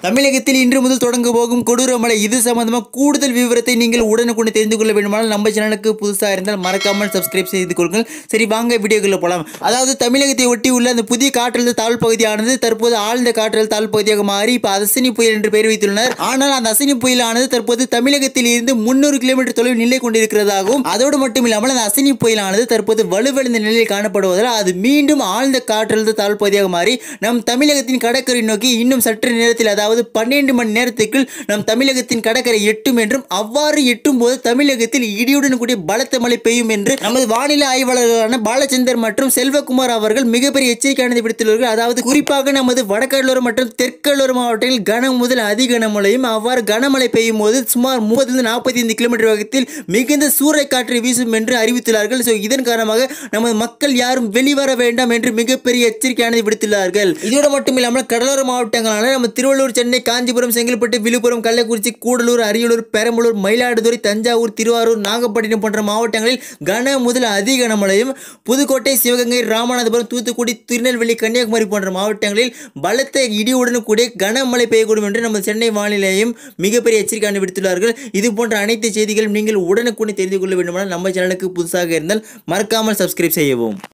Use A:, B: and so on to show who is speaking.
A: தமிழகத்தில் இன்று முதல் தொடங்க போகும் கொடூர மழை இது சம்பந்தமாக கூடுதல் விவரத்தை நீங்கள் உடனுக்குடன் தெரிந்து கொள்ள வேண்டுமானால் நம்ம சேனலுக்கு புதுசாக இருந்தால் மறக்காமல் சப்ஸ்கிரைப் செய்து கொள்ளுங்கள் சரி வாங்க வீடியோக்குள்ள போகலாம் அதாவது தமிழகத்தை ஒட்டி உள்ள அந்த புதிய காற்றழுத்த தாழ்வு பகுதியானது தற்போது ஆழ்ந்த காற்றழுத்த தாழ்வு பகுதியாக மாறி இப்போ அசினி புயல் என்று பெயர் வைத்துள்ளனர் ஆனால் அந்த அசினி புயலானது தற்போது தமிழகத்தில் இருந்து முன்னூறு கிலோமீட்டர் தொலைவில் நிலை கொண்டிருக்கிறதாகவும் அதோடு மட்டும் இல்லாமல் அந்த அசினி புயலானது தற்போது வலுவடைந்த நிலையில் காணப்படுவதால் அது மீண்டும் ஆழ்ந்த காற்றழுத்த தாழ்வு பகுதியாக மாறி நம் தமிழகத்தின் கடற்கரை நோக்கி இன்னும் சற்று நேரத்தில் அதாவது பன்னெண்டு மணி நேரத்துக்குள் நம் தமிழகத்தின் கடற்கரை எட்டும் என்றும் அவ்வாறு எட்டும் போது தமிழகத்தில் இடியுடன் கூடிய பலத்த மழை பெய்யும் என்று நமது வானிலை ஆய்வாளர்களான பாலச்சந்தர் மற்றும் செல்வகுமார் அவர்கள் மிகப்பெரிய எச்சரிக்கையானது விடுத்துள்ளார்கள் அதாவது குறிப்பாக நமது வடகடலோரம் மற்றும் தெற்கடலோர மாவட்டங்களில் கன முதல் அதி கனமழையும் அவ்வாறு கனமழை பெய்யும் போது சுமார் முப்பதிலிருந்து நாற்பத்தி ஐந்து கிலோமீட்டர் வேகத்தில் மிகுந்த சூறைக்காற்று வீசும் என்று அறிவித்துள்ளார்கள் ஸோ இதன் காரணமாக நமது மக்கள் யாரும் வெளிவர வேண்டாம் என்று மிகப்பெரிய எச்சரிக்கையானது விடுத்துள்ளார்கள் இதோடு மட்டும் இல்லாமல் கடலோர மாவட்டங்களான நம்ம திருவள்ளூர் சென்னை காஞ்சிபுரம் செங்கல்பட்டு விழுப்புரம் கள்ளக்குறிச்சி கூடலூர் அரியலூர் பெரம்பலூர் மயிலாடுதுறை தஞ்சாவூர் திருவாரூர் நாகப்பட்டினம் போன்ற மாவட்டங்களில் கன முதல் அதி கனமழையும் புதுக்கோட்டை சிவகங்கை ராமநாதபுரம் தூத்துக்குடி திருநெல்வேலி கன்னியாகுமரி போன்ற மாவட்டங்களில் பலத்த இடியுடன் கூடிய கனமழை பெய்யக்கூடும் என்று நம்ம சென்னை வானிலையும் மிகப்பெரிய எச்சரிக்கை விடுத்துள்ளார்கள் இது போன்ற அனைத்து செய்திகளும் நீங்கள் உடனுக்குடன் தெரிந்து கொள்ள வேண்டுமானால் நம்ம சேனலுக்கு புதுசாக இருந்தால் மறக்காமல் சப்ஸ்கிரைப் செய்யவும்